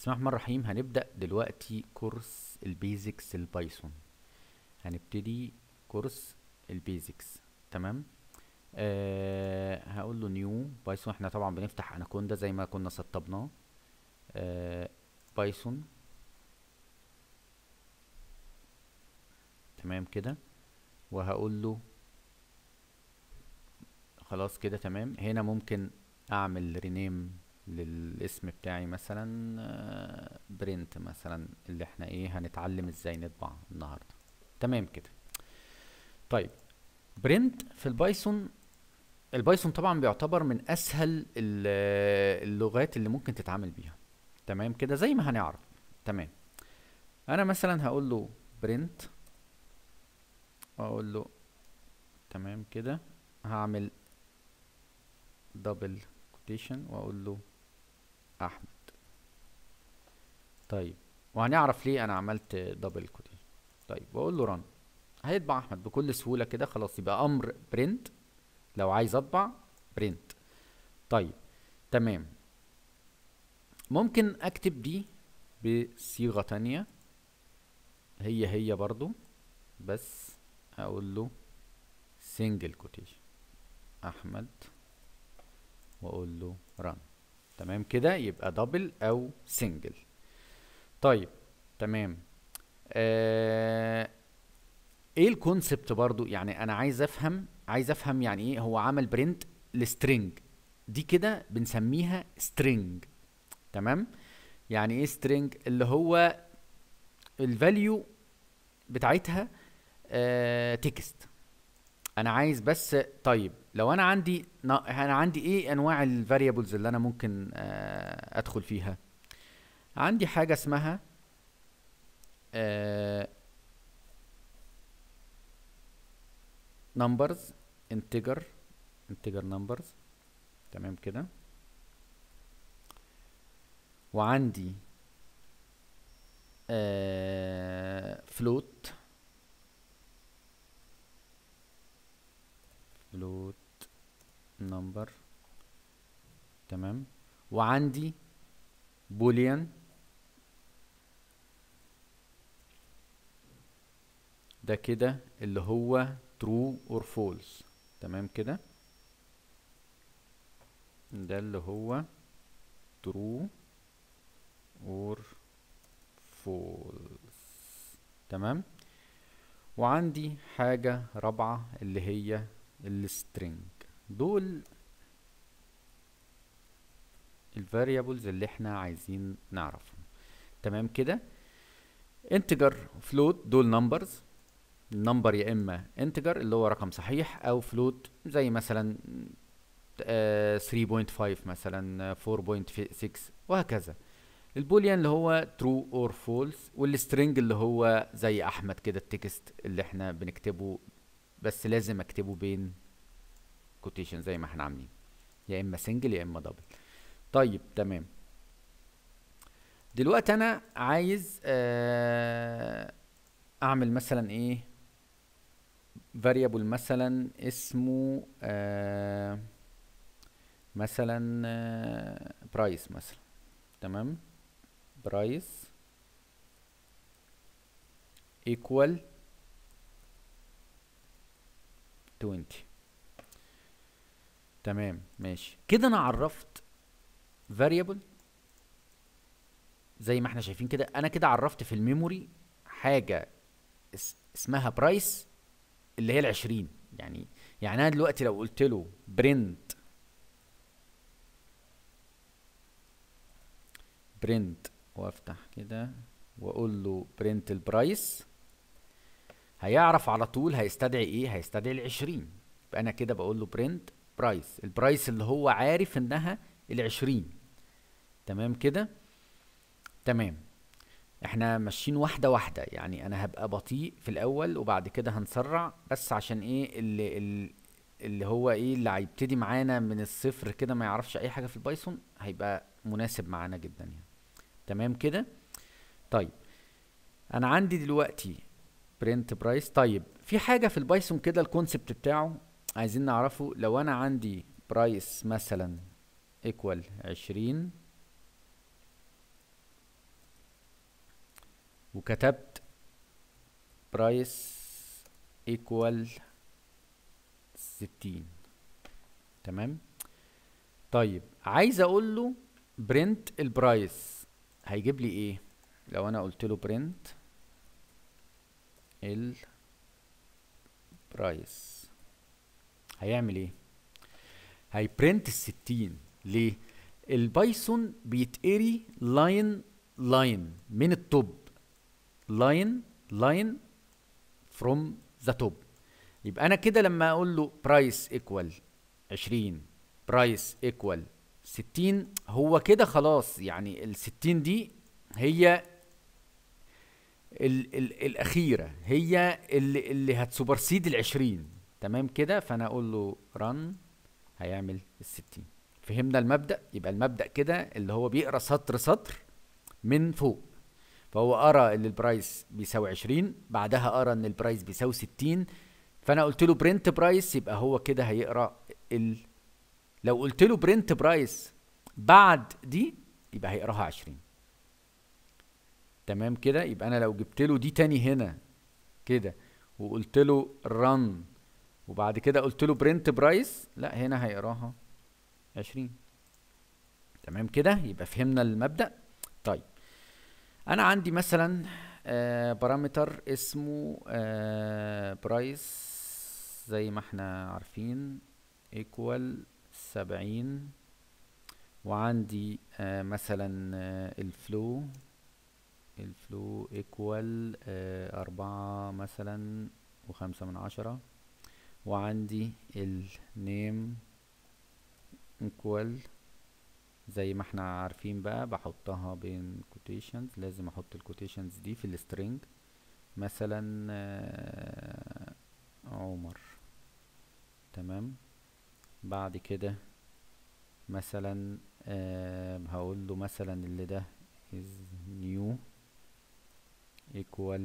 بسم الله الرحمن الرحيم هنبدأ دلوقتي كورس البيزكس البايثون هنبتدي كورس البيزكس تمام آه هقول له نيو بايثون احنا طبعا بنفتح اناكوندا زي ما كنا سطبناه آه بايثون تمام كده وهقول له خلاص كده تمام هنا ممكن اعمل رينيم للاسم بتاعي مثلا برنت مثلا اللي احنا ايه هنتعلم ازاي نطبع النهارده تمام كده طيب برنت في البايثون البايثون طبعا بيعتبر من اسهل اللغات اللي ممكن تتعامل بيها تمام كده زي ما هنعرف تمام انا مثلا هقول له برنت واقول له تمام كده هعمل دبل كوتيشن واقول له احمد طيب وهنعرف ليه انا عملت دبل كوتيشن طيب واقول له رن هيطبع احمد بكل سهوله كده خلاص يبقى امر برنت لو عايز اطبع برنت طيب تمام ممكن اكتب دي بصيغه تانية هي هي برضو بس اقول له سنجل كوتيشن احمد واقول له رن تمام كده يبقى دبل او سنجل طيب تمام آه ايه الكونسبت برضو يعني انا عايز افهم عايز افهم يعني ايه هو عمل برنت لسترينج دي كده بنسميها سترينج تمام يعني ايه سترينج اللي هو الفاليو بتاعتها آه تكست انا عايز بس طيب لو انا عندي انا عندي ايه انواع الفاريبلز اللي انا ممكن آه ادخل فيها عندي حاجه اسمها آه numbers integer integer numbers تمام كده وعندي آه float float number تمام وعندي boolean ده كده اللي هو true or false تمام كده ده اللي هو true or false تمام وعندي حاجة رابعة اللي هي السترينج دول الفاريبلز اللي احنا عايزين نعرفهم تمام كده انتجر فلوت دول نمبرز النمبر يا اما انتجر اللي هو رقم صحيح او فلوت زي مثلا آه 3.5 مثلا 4.6 وهكذا البوليان اللي هو true or false والسترنج اللي هو زي احمد كده التكست اللي احنا بنكتبه بس لازم اكتبه بين كوتيشن زي ما احنا عاملين يا اما سنجل يا اما دبل طيب تمام دلوقتي انا عايز آه اعمل مثلا ايه variable مثلا اسمه آه مثلا آه برايس مثلا تمام برايس equal 20 تمام ماشي كده انا عرفت variable زي ما احنا شايفين كده انا كده عرفت في الميموري حاجه اس اسمها برايس اللي هي العشرين يعني يعني انا دلوقتي لو قلت له برنت برنت وافتح كده واقول له برنت البرايس هيعرف على طول هيستدعي ايه هيستدعي العشرين يبقى انا كده بقول له برنت برايس البرايس اللي هو عارف انها العشرين تمام كده تمام احنا ماشيين واحدة واحدة يعني انا هبقى بطيء في الاول وبعد كده هنسرع بس عشان ايه اللي, اللي هو ايه اللي هيبتدي معانا من الصفر كده ما يعرفش اي حاجة في البايثون هيبقى مناسب معانا جدا يعني تمام كده طيب انا عندي دلوقتي برنت برايس طيب في حاجة في البايثون كده الكونسبت بتاعه عايزين نعرفه لو انا عندي برايس مثلا ايكوال عشرين وكتبت برايس ايكوال ستين تمام طيب عايز اقول له برنت البرايس هيجيب لي ايه لو انا قلت له برنت البرايس هيعمل ايه هيبرنت الستين ليه البايثون بيتقري لاين لاين من التوب لاين لاين فروم ذا توب يبقى انا كده لما اقول له برايس ايكوال 20 برايس ايكوال 60 هو كده خلاص يعني ال 60 دي هي ال ال الاخيره هي اللي اللي هتسوبرسيد ال 20 تمام كده فانا اقول له رن هيعمل ال 60 فهمنا المبدا يبقى المبدا كده اللي هو بيقرا سطر سطر من فوق فهو قرا ان البرايس بيساوي 20 بعدها قرا ان البرايس بيساوي 60 فانا قلت له برنت برايس يبقى هو كده هيقرا ال لو قلت له برنت برايس بعد دي يبقى هيقراها 20 تمام كده يبقى انا لو جبت له دي تاني هنا كده وقلت له رن وبعد كده قلت له برنت برايس لا هنا هيقراها 20 تمام كده يبقى فهمنا المبدأ طيب انا عندي مثلا آه بارامتر اسمه آه برايس زي ما احنا عارفين equal سبعين وعندي آه مثلا آه الفلو الفلو equal آه أربعة مثلا وخمسة من عشرة وعندي النيم equal زي ما احنا عارفين بقى بحطها بين quotations لازم احط الكوتيشنز دي في السترينج مثلا آه عمر تمام بعد كده مثلا آه هقول له مثلا اللي ده is new equal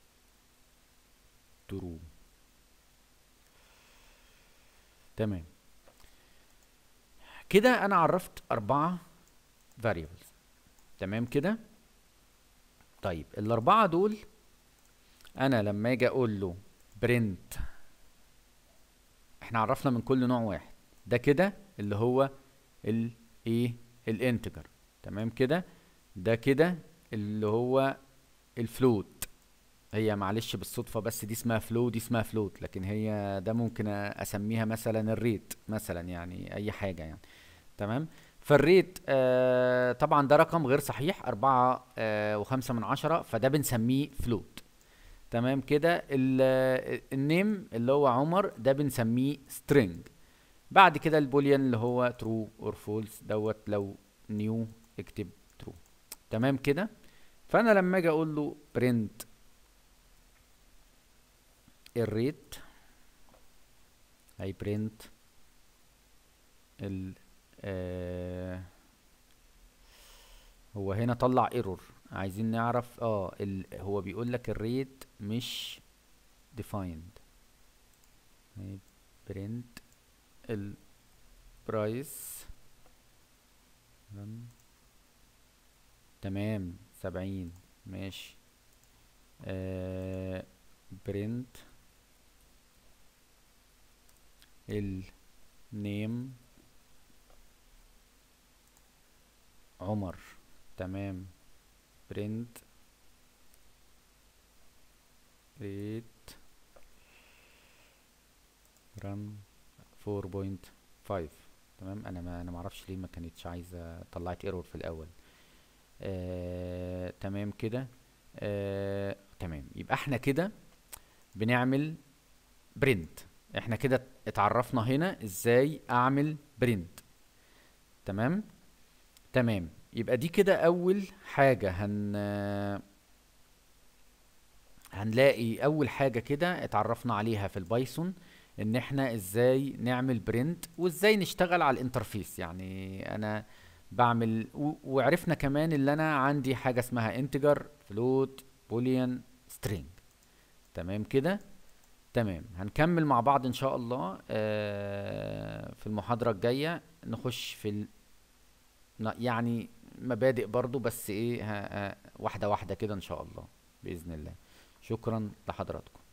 true تمام كده انا عرفت اربعة variables تمام كده طيب الاربعة دول انا لما اجي اقول له print احنا عرفنا من كل نوع واحد ده كده اللي هو الايه الانتجر تمام كده ده كده اللي هو الفلوت هي معلش بالصدفة بس دي اسمها فلو دي اسمها فلوت لكن هي ده ممكن اسميها مثلا الريت مثلا يعني اي حاجة يعني تمام فالريت آه طبعا ده رقم غير صحيح أربعة آه وخمسة من عشرة فده بنسميه فلوت تمام كده النيم اللي هو عمر ده بنسميه string بعد كده البوليان اللي هو true or false دوت لو new اكتب true تمام كده فانا لما اجي اقول له print الريت هي print ال آه هو هنا طلع ايرور عايزين نعرف اه ال هو بيقول لك الريت مش defined print البرايس تمام سبعين ماشي آه برنت النيم عمر تمام برنت ريت رن 4.5 تمام انا ما انا ما اعرفش ليه ما كانتش عايزه طلعت ايرور في الاول آه، تمام كده آه، تمام يبقى احنا كده بنعمل برنت احنا كده اتعرفنا هنا ازاي اعمل برنت تمام تمام يبقى دي كده اول حاجة هن هنلاقي اول حاجة كده اتعرفنا عليها في البايثون ان احنا ازاي نعمل برنت وازاي نشتغل على الانترفيس يعني انا بعمل و- وعرفنا كمان اللي انا عندي حاجة اسمها انتجر فلوت بوليان سترينج تمام كده تمام هنكمل مع بعض ان شاء الله آه، في المحاضرة الجاية نخش في ال... ن- يعني مبادئ برضو بس ايه ها- ها، واحدة واحدة كده ان شاء الله بإذن الله شكرا لحضراتكم